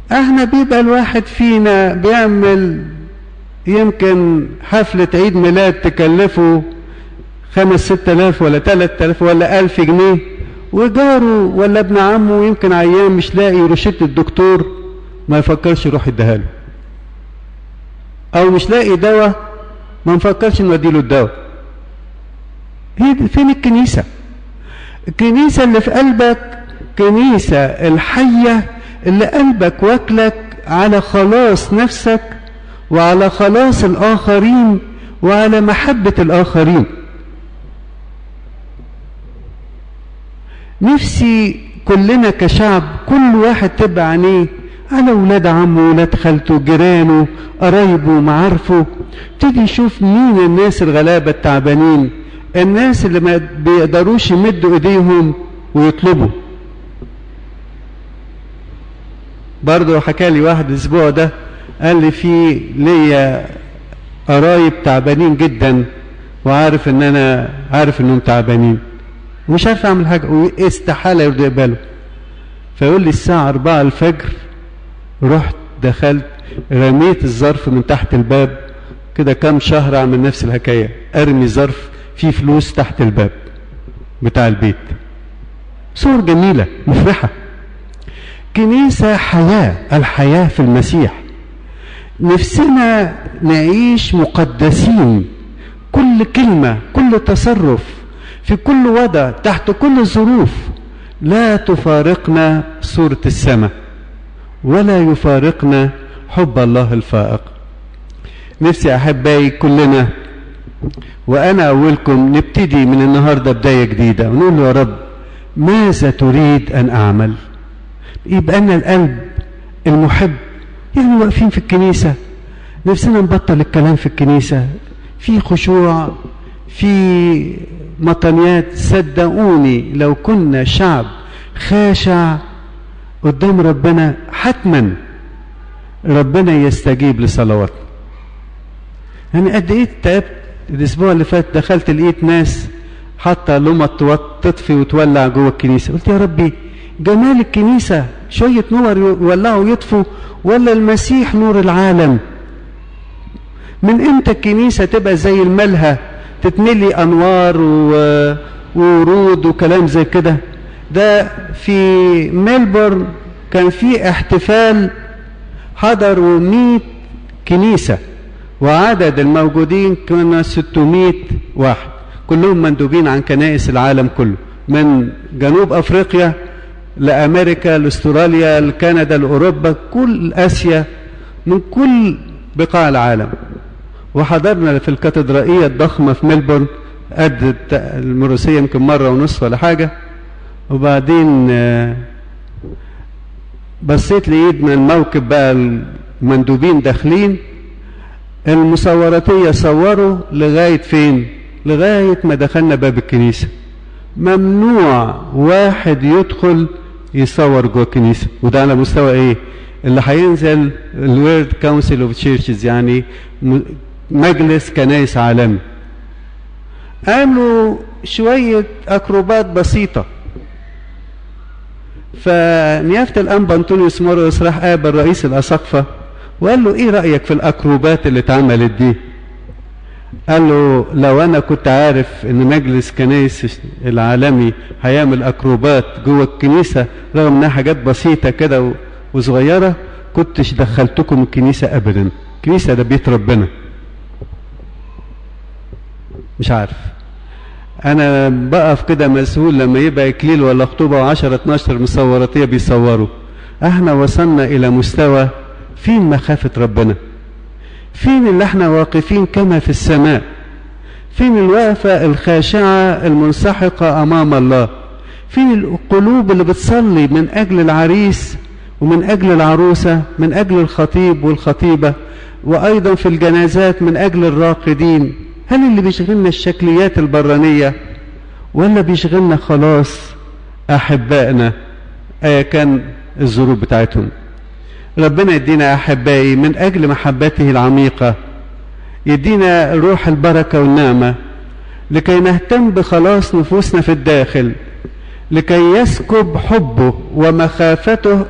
احنا بيبقى الواحد فينا بيعمل يمكن حفلة عيد ميلاد تكلفه خمس ست الاف ولا تلات الاف ولا الف جنيه وجاره ولا ابن عمه يمكن عيان مش لاقي روشته الدكتور ما يفكرش يروح يديها له او مش لاقي دواء ما نفكرش نودي له الدواء هي فين الكنيسة الكنيسة اللي في قلبك كنيسة الحية اللي قلبك واكلك على خلاص نفسك وعلى خلاص الآخرين وعلى محبة الآخرين نفسي كلنا كشعب كل واحد تبقى عينيه على ولاد عمه ولاد خالته جيرانه قرايبه معارفه ابتدي يشوف مين الناس الغلابة التعبانين الناس اللي ما بيقدروش يمدوا ايديهم ويطلبوا برضه حكى لي واحد الاسبوع ده قال لي في ليا قرايب تعبانين جدا وعارف ان انا عارف انهم تعبانين ومش عارف اعمل حاجه واستحاله يرضوا يقبلوا فيقول لي الساعه 4 الفجر رحت دخلت رميت الظرف من تحت الباب كده كام شهر اعمل نفس الحكايه ارمي ظرف فيه فلوس تحت الباب بتاع البيت صور جميله مفرحه كنيسه حياه الحياه في المسيح نفسنا نعيش مقدسين كل كلمه كل تصرف في كل وضع تحت كل الظروف لا تفارقنا صوره السماء ولا يفارقنا حب الله الفائق نفسي احبائي كلنا وانا اولكم نبتدي من النهارده بدايه جديده ونقول له يا رب ماذا تريد ان اعمل يبقى لنا القلب المحب يعني واقفين في الكنيسه نفسنا نبطل الكلام في الكنيسه في خشوع في مطنيات صدقوني لو كنا شعب خاشع قدام ربنا حتما ربنا يستجيب لصلواتنا يعني قد ايه تعبت الاسبوع اللي فات دخلت لقيت ناس حاطه لمط تطفي وتولع جوه الكنيسه قلت يا ربي جمال الكنيسه شويه نور يولعوا ويطفوا ولا المسيح نور العالم من امتى الكنيسه تبقى زي الملهى تتملي انوار و... وورود وكلام زي كده ده في ميلبورن كان في احتفال حضروا 100 كنيسة وعدد الموجودين كنا 600 واحد كلهم مندوبين عن كنائس العالم كله من جنوب أفريقيا لأمريكا لأستراليا لكندا لأوروبا كل آسيا من كل بقاع العالم وحضرنا في الكاتدرائية الضخمة في ميلبورن قد المروسية يمكن مرة ونصف ولا حاجة وبعدين بصيت لقيت من الموكب بقى المندوبين داخلين المصوراتية صوروا لغاية فين لغاية ما دخلنا باب الكنيسة ممنوع واحد يدخل يصور جوه الكنيسة وده على مستوى ايه اللي هينزل الورد كونسل اوف تشيرشز يعني مجلس كنائس عالمي عملوا شوية أكروبات بسيطة فنيافة الأنبا أنطونيوس موريوس راح قابل رئيس الأساقفة وقال له إيه رأيك في الأكروبات اللي اتعملت دي؟ قال له لو أنا كنت عارف إن مجلس كنائس العالمي هيعمل أكروبات جوه الكنيسة رغم إنها حاجات بسيطة كده وصغيرة كنتش دخلتكم الكنيسة أبدا الكنيسة ده بيت ربنا مش عارف انا بقف كده مسؤول لما يبقى اكليل ولا خطوبه و10 12 مصوراتيه بيصوروا احنا وصلنا الى مستوى فين مخافه ربنا فين اللي احنا واقفين كما في السماء فين الوقفه الخاشعه المنسحقه امام الله فين القلوب اللي بتصلي من اجل العريس ومن اجل العروسه من اجل الخطيب والخطيبه وايضا في الجنازات من اجل الراقدين هل اللي بيشغلنا الشكليات البرانية ولا بيشغلنا خلاص أحبائنا أيا كان الظروف بتاعتهم ربنا يدينا أحبائي من أجل محبته العميقة يدينا روح البركة والنعمة لكي نهتم بخلاص نفوسنا في الداخل لكي يسكب حبه ومخافته